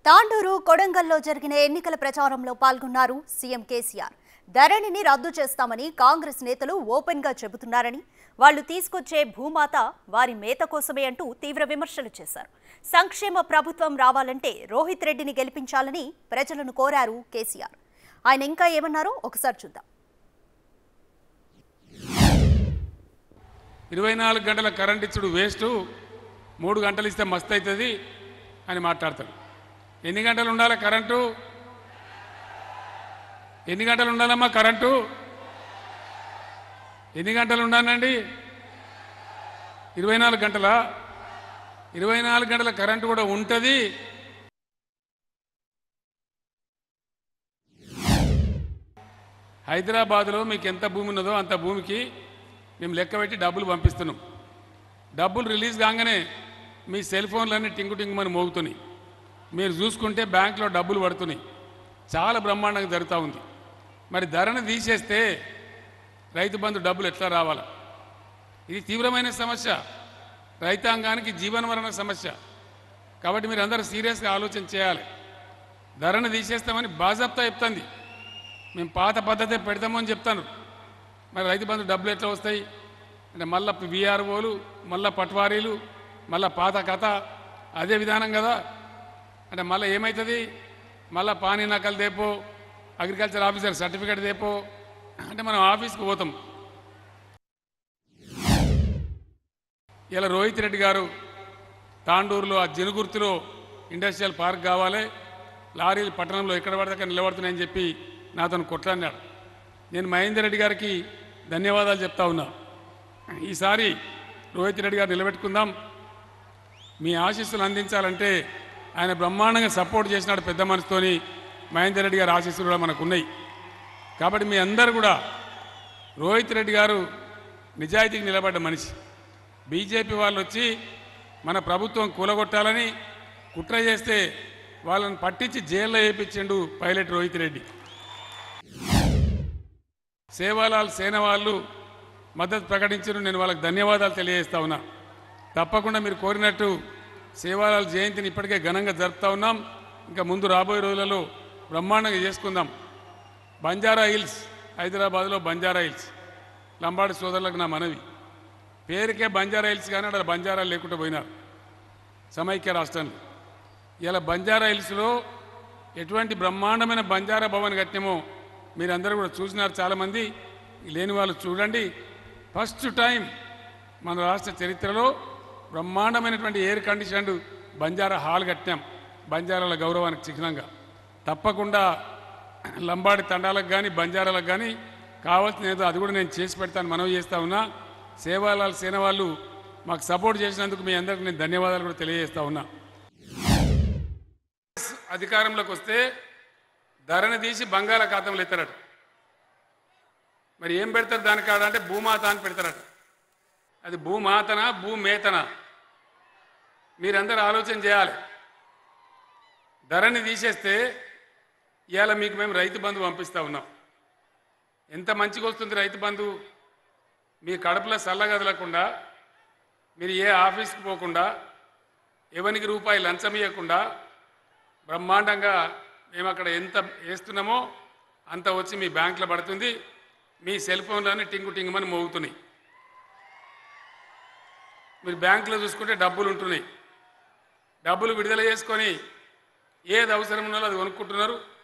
తాండూరు కొడంగల్లో జరిగిన ఎన్నికల ప్రచారంలో పాల్గొన్నారు సీఎం కేసీఆర్ ధరణిని రద్దు చేస్తామని కాంగ్రెస్ నేతలు ఓపెన్ గా చెబుతున్నారని వాళ్లు తీసుకొచ్చే భూమాత వారి మేత కోసమే అంటూ తీవ్ర విమర్శలు చేశారు సంక్షేమ ప్రభుత్వం రావాలంటే రోహిత్ రెడ్డిని గెలిపించాలని ప్రజలను కోరారు కేసీఆర్ ఆయన ఇంకా ఏమన్నారో ఒకసారి చూద్దాం ఇరవై నాలుగు గంటల కరెంట్ ఇచ్చుడు వేస్ట్ మూడు గంటలు ఇస్తే మస్తు అవుతుంది అని మాట్లాడతాడు ఎన్ని గంటలు ఉండాలి కరెంటు ఎన్ని గంటలు ఉండాలమ్మా కరెంటు ఎన్ని గంటలు ఉండాలండి ఇరవై నాలుగు గంటల ఇరవై నాలుగు గంటల కరెంటు కూడా ఉంటుంది హైదరాబాద్లో మీకు ఎంత భూమి ఉన్నదో అంత భూమికి మేము లెక్క పెట్టి డబ్బులు పంపిస్తున్నాం డబ్బులు రిలీజ్ కాగానే మీ సెల్ ఫోన్లన్నీ టింగు టింగుమని మోగుతున్నాయి మీరు చూసుకుంటే బ్యాంకులో డబ్బులు పడుతున్నాయి చాలా బ్రహ్మాండంగా జరుగుతూ ఉంది మరి ధరను తీసేస్తే రైతు బంధు డబ్బులు ఎట్లా రావాలా ఇది తీవ్రమైన సమస్య రైతాంగానికి జీవనమరణ సమస్య కాబట్టి మీరు అందరూ సీరియస్గా ఆలోచన చేయాలి ధరను తీసేస్తామని బాజాప్తా చెప్తుంది మేము పాత పద్ధతే పెడతాము అని చెప్తాను మరి రైతు బంధు డబ్బులు ఎట్లా వస్తాయి అంటే మళ్ళా విఆర్ఓలు మళ్ళా పట్వారీలు మళ్ళా పాత కథ అదే విధానం కదా అంటే మళ్ళీ ఏమవుతుంది మళ్ళా పానీ నకలు దేపో అగ్రికల్చర్ ఆఫీసర్ సర్టిఫికేట్ దేపో అంటే మనం ఆఫీస్కి పోతాం ఇలా రోహిత్ రెడ్డి గారు తాండూరులో ఆ జనుగుర్తిలో ఇండస్ట్రియల్ పార్క్ కావాలి లారీలు పట్టణంలో ఎక్కడ పడితే అక్కడ నిలబడుతున్నాయని చెప్పి నాతో కొట్లాడినాడు నేను మహేందర్ రెడ్డి గారికి ధన్యవాదాలు చెప్తా ఉన్నా ఈసారి రోహిత్ రెడ్డి గారు నిలబెట్టుకుందాం మీ ఆశీస్సులు అందించాలంటే ఆయన బ్రహ్మాండంగా సపోర్ట్ చేసినాడు పెద్ద మనసుతోని మహేందర్ రెడ్డి గారి ఆశీస్సులు కూడా మనకు ఉన్నాయి కాబట్టి మీ అందరు కూడా రోహిత్ రెడ్డి గారు నిజాయితీకి నిలబడ్డ మనిషి బీజేపీ వాళ్ళు వచ్చి మన ప్రభుత్వం కూలగొట్టాలని కుట్ర చేస్తే వాళ్ళని పట్టించి జైల్లో వేయించిండు పైలట్ రోహిత్ రెడ్డి సేవాలాల్ సేన వాళ్ళు మద్దతు ప్రకటించారు నేను వాళ్ళకి ధన్యవాదాలు తెలియజేస్తా ఉన్నా తప్పకుండా మీరు కోరినట్టు సేవాలాల్ జయంతిని ఇప్పటికే ఘనంగా జరుపుతా ఉన్నాం ఇంకా ముందు రాబోయే రోజులలో బ్రహ్మాండంగా చేసుకుందాం బంజారా హిల్స్ హైదరాబాద్లో బంజారా హిల్స్ లంబాడి సోదరులకు నా మనవి పేరుకే బంజారా హిల్స్ కానీ అక్కడ బంజారా లేకుండా పోయినారు సమైక్య రాష్ట్రంలో ఇలా బంజారా హిల్స్లో ఎటువంటి బ్రహ్మాండమైన బంజారా భవన్ కట్టినామో మీరందరూ కూడా చూసినారు చాలామంది లేని వాళ్ళు చూడండి ఫస్ట్ టైం మన రాష్ట్ర చరిత్రలో బ్రహ్మాండమైనటువంటి ఎయిర్ కండిషన్డ్ బంజారా హాల్ కట్టినాం బంజారాల గౌరవానికి చిహ్నంగా తప్పకుండా లంబాడి తండాలకు కానీ బంజారాలకు కానీ కావాల్సిన ఏదో అది కూడా నేను చేసి పెడతాను మనవి చేస్తా ఉన్నా సేవాలాల్ సేన వాళ్ళు మాకు సపోర్ట్ చేసినందుకు మీ అందరికీ నేను ధన్యవాదాలు కూడా తెలియజేస్తా ఉన్నా అధికారంలోకి వస్తే ధరని తీసి బంగాళాఖాతంలో ఎత్తారట మరి ఏం పెడతారు దాని కాడ అంటే భూమాత అని పెడతారట అది భూమాతనా భూమేతనా మీరందరూ ఆలోచన చేయాలి ధరని తీసేస్తే ఇవాళ మీకు మేము రైతు బంధు పంపిస్తా ఉన్నాం ఎంత మంచిగా వస్తుంది రైతు బంధు మీ కడుపులో చల్లగదలకుండా మీరు ఏ ఆఫీస్కి పోకుండా ఎవరికి రూపాయి లంచం ఇవ్వకుండా బ్రహ్మాండంగా మేము అక్కడ ఎంత వేస్తున్నామో అంత వచ్చి మీ బ్యాంకులో పడుతుంది మీ సెల్ ఫోన్లోనే టింగు టింగుమని మోగుతున్నాయి మీరు బ్యాంకులో చూసుకుంటే డబ్బులు ఉంటున్నాయి డబ్బులు విడుదల చేసుకొని ఏది అవసరం ఉన్నదో అది కొనుక్కుంటున్నారు